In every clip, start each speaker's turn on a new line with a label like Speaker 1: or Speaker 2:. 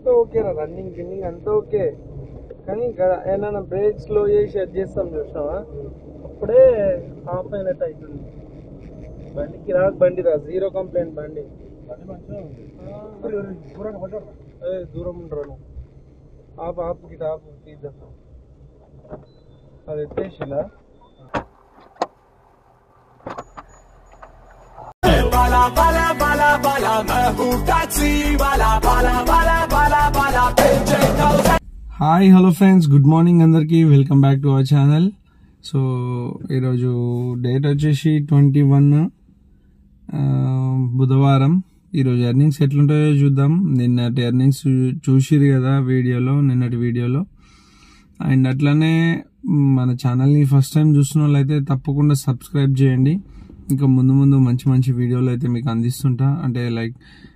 Speaker 1: అంతా ఓకేరా రన్నింగ్ గిన్నింగ్ అంతా ఓకే కానీ గ- ఏమైనా బ్రేక్ స్లో చేసి అది చేస్తాం చూసినావా అప్పుడే ఆఫ్ అయినట్టు అవుతుంది బండి కిరాక్ బండి రా జీరో కంప్లైంట్ బండి ఏ, దూరం ఉండరు నువ్వు ఆపు ఆపు గిట ఆపు తీద్దాం అది ఎత్తేసిలా
Speaker 2: Bala bala bala bala मैं हूँ टैक्सी वाला bala bala bala bala पेचे
Speaker 1: hi hello friends good morning అందరికీ welcome back to our channel so ఈరోజు డేట్ వచ్చేసి ట్వంటీ వన్ బుధవారం ఈరోజు ఎర్నింగ్స్ ఎట్లుంటాయో చూద్దాం నిన్నటి ఎర్నింగ్స్ చూసిరు కదా వీడియోలో నిన్నటి వీడియోలో అండ్ అట్లనే మన ఛానల్ని ఫస్ట్ టైం చూస్తున్న వాళ్ళైతే తప్పకుండా సబ్స్క్రైబ్ చేయండి ఇంకా ముందు ముందు మంచి మంచి వీడియోలు అయితే మీకు అందిస్తుంటా అంటే లైక్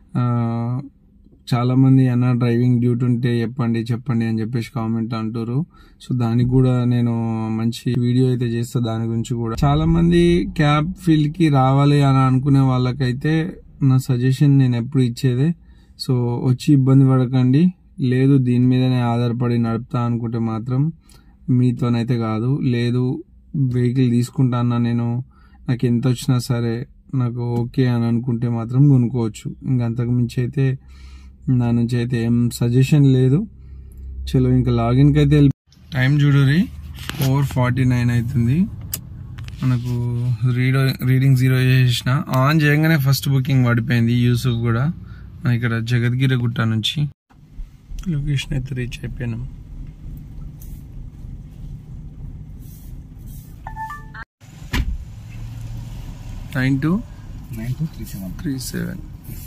Speaker 1: చాలా మంది అన్న డ్రైవింగ్ డ్యూటీ ఉంటే చెప్పండి చెప్పండి అని చెప్పేసి కామెంట్ అంటారు సో దానికి కూడా నేను మంచి వీడియో అయితే చేస్తా దాని గురించి కూడా చాలా మంది క్యాబ్ ఫీల్డ్ కి రావాలి అని అనుకునే వాళ్ళకైతే నా సజెషన్ నేను ఎప్పుడు ఇచ్చేదే సో వచ్చి ఇబ్బంది పడకండి లేదు దీని మీదనే ఆధారపడి నడుపుతా అనుకుంటే మాత్రం మీతోనైతే కాదు లేదు వెహికల్ తీసుకుంటా అన్న నేను నాకు ఎంత వచ్చినా సరే నాకు ఓకే అని అనుకుంటే మాత్రం కొనుక్కోవచ్చు ఇంకా అంతకు మించి అయితే నా నుంచి అయితే ఏం సజెషన్ లేదు చలో ఇంకా లాగిన్కి అయితే వెళ్ళి టైం చూడరి ఫోర్ ఫార్టీ నైన్ అవుతుంది మనకు రీడో రీడింగ్ జీరో చేసిన ఆన్ చేయగానే ఫస్ట్ బుకింగ్ పడిపోయింది యూసుఫ్ కూడా మన ఇక్కడ జగద్గిరి గుట్ట నుంచి లొకేషన్ అయితే రీచ్ అయిపోయినాం nine two three seven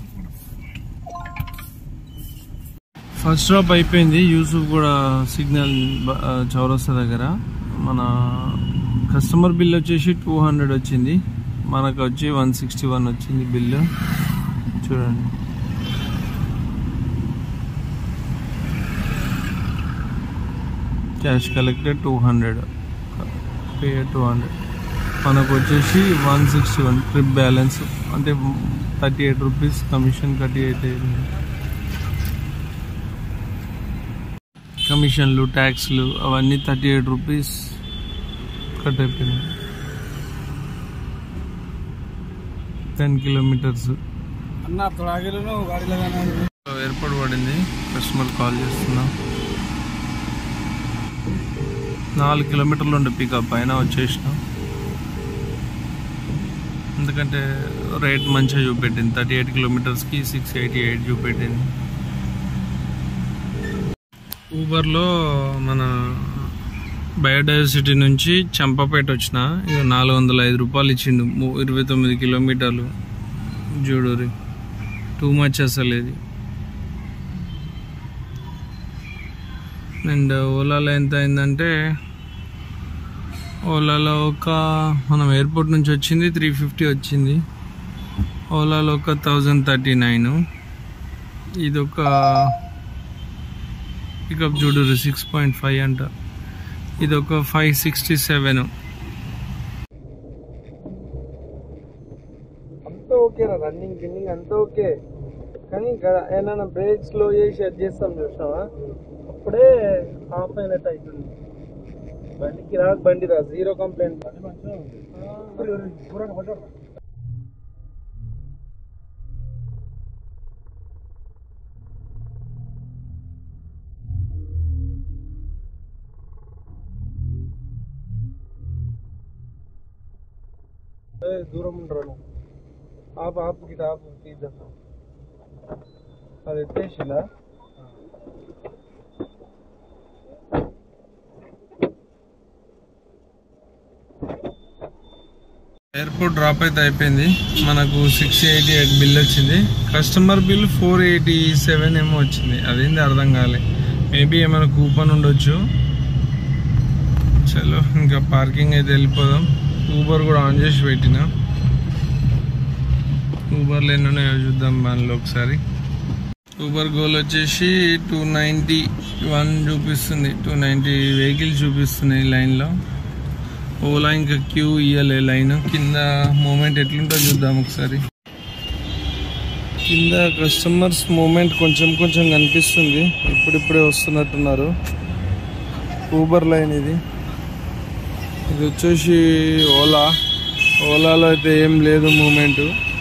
Speaker 1: first drop అయిపోయింది యూసుఫ్ కూడా సిగ్నల్ బ- ఆ, చౌరస్తా దగ్గర మన కస్టమర్ బిల్ వచ్చేసి టూ హండ్రెడ్ వచ్చింది మనకు వచ్చి వన్ సిక్స్టీ వన్ వచ్చింది బిల్లు చూడండి cash collected two hundred pay two hundred మనకు వచ్చేసి one sixty one trip balance అంటే thirty eight rupees commission thirty eight అయింది కమిషన్లు ట్యాక్స్లు అవన్నీ థర్టీ ఎయిట్ రూపీస్ కట్ అయిపోయినాయి టెన్ కిలోమీటర్స్
Speaker 3: అన్న త్రాగిలను గాడిలో కానీ
Speaker 1: ఎయిర్పోర్ట్ పడింది కస్టమర్ కాల్ చేస్తున్నా నాలుగు కిలోమీటర్లు ఉండే పికప్ పైన వచ్చేసిన ఎందుకంటే రేట్ మంచిగా చూపెట్టింది థర్టీ ఎయిట్ కిలోమీటర్స్కి సిక్స్ ఎయిటీ ఎయిట్ చూపెట్టింది ఊబర్లో మన బయోడైవర్సిటీ నుంచి చంపపేట వచ్చిన ఇక నాలుగు వందల ఐదు రూపాయలు ఇచ్చిండు ము- ఇరవై తొమ్మిది కిలోమీటర్లు చూడరి టూ మచ్ అసలు ఇది అండ్ ఓలాలో ఎంత అయిందంటే ఓలాలో ఒక మనం ఎయిర్పోర్ట్ నుంచి వచ్చింది త్రీ ఫిఫ్టీ వచ్చింది ఓలాలో ఒక థౌజండ్ థర్టీ నైన్ ఇది ఒక పికప్ చూడరు సిక్స్ పాయింట్ ఫైవ్ అంట ఇది ఒక ఫైవ్ సిక్స్టీ సెవెన్ అంతా ఓకేరా రన్నింగ్ గిన్నింగ్ అంతా ఓకే కానీ గ- ఏమైనా బ్రేక్ స్లో చేసి అది చేస్తాం చూసినావా అప్పుడే ఆఫ్ అయినట్టు అవుతుంది బండి కిరాక్ బండి రా జీరో కంప్లైంట్ ఏ, దూరం ఉండరు నువ్వు ఆపు ఆపు గిట ఆపు తీద్దాం అది ఎత్తేసిలా ఎయిర్పోర్ట్ డ్రాప్ అయితే అయిపోయింది మనకు సిక్స్ ఎయిటీ ఎయిట్ బిల్ వచ్చింది customer bill four eighty seven ఏమో వచ్చింది అదేంది అర్థం కాలే మేబీ ఏమైనా కూపన్ ఉండొచ్చు చలో ఇంకా పార్కింగ్ అయితే వెళ్ళిపోదాం ఊబర్ కూడా ఆన్ చేసి పెట్టిన ఊబర్లో ఎన్ని ఉన్నాయో చూద్దాం మనలో ఒకసారి ఊబర్ గోల్ వచ్చేసి టూ నైంటీ వన్ చూపిస్తుంది టూ నైంటీ వెహికల్స్ చూపిస్తున్నాయి లైన్లో ఓలా ఇంకా క్యూ ఇయ్యలే లైన్ కింద మూమెంట్ ఎట్లుంటో చూద్దాం ఒకసారి కింద కస్టమర్స్ మూమెంట్ కొంచెం కొంచెం కనిపిస్తుంది ఇప్పుడిప్పుడే వస్తున్నట్టున్నారు ఊబర్ లైన్ ఇది ఇది వచ్చేసి ఓలా ఓలాలో అయితే ఏం లేదు మూమెంట్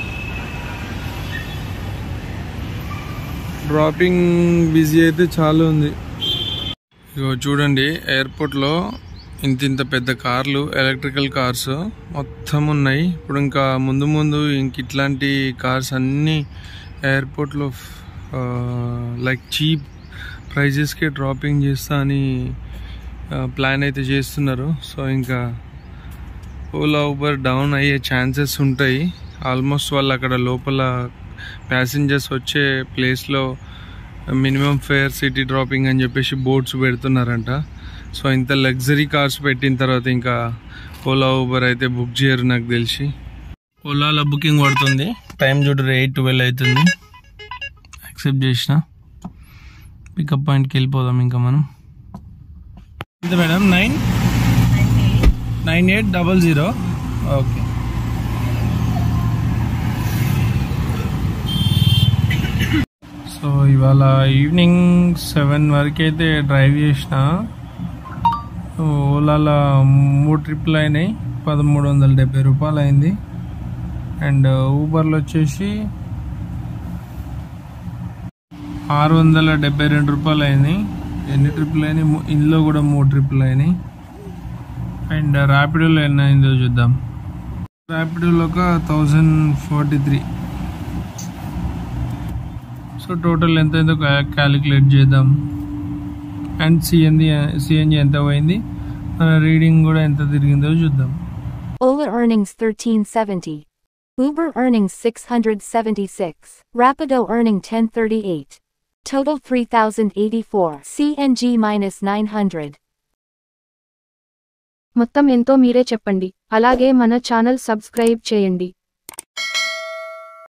Speaker 1: డ్రాపింగ్ బిజీ అయితే చాలా ఉంది ఇగో చూడండి ఎయిర్పోర్ట్లో ఇంత ఇంత పెద్ద కార్లు ఎలక్ట్రికల్ కార్స్ మొత్తం ఉన్నాయి ఇప్పుడు ఇంకా ముందు ముందు ఇంక ఇట్లాంటి కార్స్ అన్నీ ఎయిర్పోర్ట్లో లైక్ చీప్ ప్రైజెస్కే డ్రాపింగ్ చేస్తా అని ప్లాన్ అయితే చేస్తున్నారు సో ఇంకా ఓలా ఊబర్ డౌన్ అయ్యే ఛాన్సెస్ ఉంటాయి ఆల్మోస్ట్ వాళ్ళు అక్కడ లోపల ప్యాసింజర్స్ వచ్చే ప్లేస్లో మినిమం ఫేర్ సిటీ డ్రాపింగ్ అని చెప్పేసి బోర్డ్స్ పెడుతున్నారంట సో ఇంత లగ్జరీ కార్స్ పెట్టిన తర్వాత ఇంకా ఓలా ఊబర్ అయితే బుక్ చేయరు నాకు తెలిసి ఓలాలో బుకింగ్ పడుతుంది టైం చూడరు ఎయిట్ ట్వెల్వ్ అవుతుంది యాక్సెప్ట్ చేసిన పికప్ పాయింట్కి వెళ్ళిపోదాం ఇంకా మనం ఎంత madam nine nine eight double zero okay so ఇవాళ ఈవినింగ్ సెవెన్ వరకు అయితే డ్రైవ్ చేసిన ఓలాలో మూడు ట్రిప్లు అయినాయి పదమూడు వందల డెబ్బై రూపాయలు అయింది అండ్ ఊబర్లో వచ్చేసి ఆరు వందల డెబ్బై రెండు రూపాయలు అయినాయి ఎన్ని ట్రిప్లు అయినాయి మూ- ఇందులో కూడా మూడు ట్రిప్లు అయినాయి అండ్ ర్యాపిడోలో ఎన్ని అయిందో చూద్దాం ర్యాపిడోలో ఒక thousand forty three so total ఎంత అయిందో క్యాలిక్యులేట్ చేద్దాం అండ్ సిఎన్జి సిఎన్జి ఎంత పోయింది మన రీడింగ్ కూడా ఎంత తిరిగిందో చూద్దాం
Speaker 4: Ola earnings 1370. Uber earnings 676. Rapido earning 1038. Total 3084. CNG minus 900.
Speaker 5: మొత్తం ఎంతో మీరే చెప్పండి అలాగే మన ఛానల్ సబ్స్క్రైబ్ చేయండి